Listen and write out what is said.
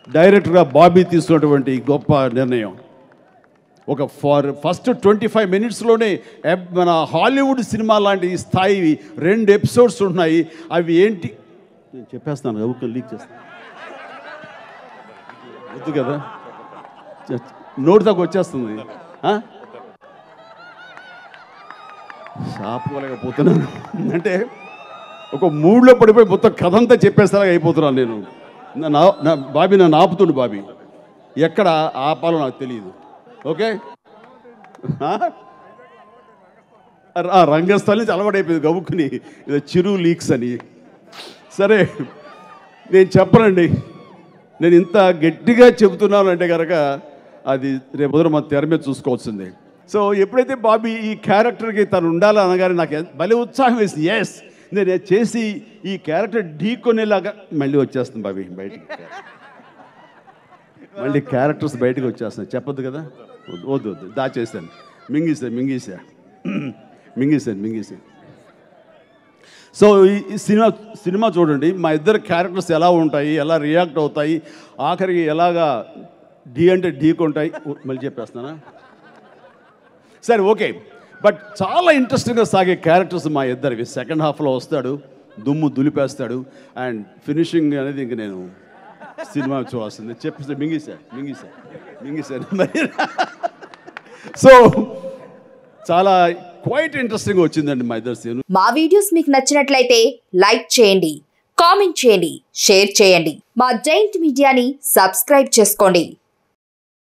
డైరెక్టర్గా బాబీ తీసుకున్నటువంటి గొప్ప నిర్ణయం ఒక ఫార్ ఫస్ట్ ట్వంటీ ఫైవ్ మినిట్స్లోనే ఎబ్- మన హాలీవుడ్ సినిమా లాంటి స్థాయి రెండు ఎపిసోడ్స్ ఉన్నాయి అవి ఏంటి నేను చెప్పేస్తాను ఊరికే లీక్ చేస్తాను వద్దు కదా నోటి దాకా వచ్చేస్తుంది ఆ? ఆపుకోలేకపోతున్నాను అంటే ఒక మూడ్లో పడిపోయి మొత్తం కథ అంతా చెప్పేస్తారా అయిపోతున్నాను నేను నా- నా నా బాబీ నన్ను ఆపుతుండు బాబీ ఎక్కడ ఆపాలో నాకు తెలియదు ఓకే ఆ? ఆ రంగస్థలం నుంచి అలవాటైపోయింది గబుక్కుని ఇది చిరు లీక్స్ అని సరే నేను చెప్పనండి నేను ఇంత గట్టిగా చెబుతున్నాను అంటే కనుక అది రేపు ఉదయం మన తెర మీద చూసుకోవాల్సిందే సో ఎప్పుడైతే బాబీ ఈ క్యారెక్టర్కి తను ఉండాలి అనగానే నాకు ఎంత- భలే ఉత్సాహం వేసింది ఎస్ నేను ఇది చేసి ఈ క్యారెక్టర్ ఢీకొనేలాగా మళ్ళీ వచ్చేస్తుంది బాబీ బయటికి మళ్ళీ క్యారెక్టర్స్ బయటకు వచ్చేస్తున్నాయి చెప్పొద్దు కదా వద్దు వద్దు వద్దు దాచేసాను మింగేసా మింగేసా మింగేసాను మింగేసాను సో ఈ- ఈ సినిమా సినిమా చూడండి మా ఇద్దరు క్యారెక్టర్స్ ఎలా ఉంటాయి ఎలా రియాక్ట్ అవుతాయి ఆఖరికి ఎలాగా ఢీ అంటే ఢీకొంటాయి ఉ, మళ్ళీ చెప్పేస్తున్నానా సరే ఓకే బట్ చాలా ఇంట్రెస్టింగ్గా సాగే క్యారెక్టర్స్ మా ఇద్దరివి సెకండ్ హాఫ్లో వస్తాడు దుమ్ము దులిపేస్తాడు అండ్ ఫినిషింగ్ అనేది ఇంక నేను సినిమా చూడాల్సింది చెప్పేసి మింగిసా మింగిసా మింగిసాను మరి సో చాలా క్వైట్ ఇంట్రెస్టింగ్ వచ్చిందండి మా ఇద్దరు సీన్ మా వీడియోస్ మీకు నచ్చినట్లయితే లైక్ చేయండి కామెంట్ చేయండి షేర్ చేయండి మా జైంట్ మీడియాని సబ్స్క్రైబ్ చేసుకోండి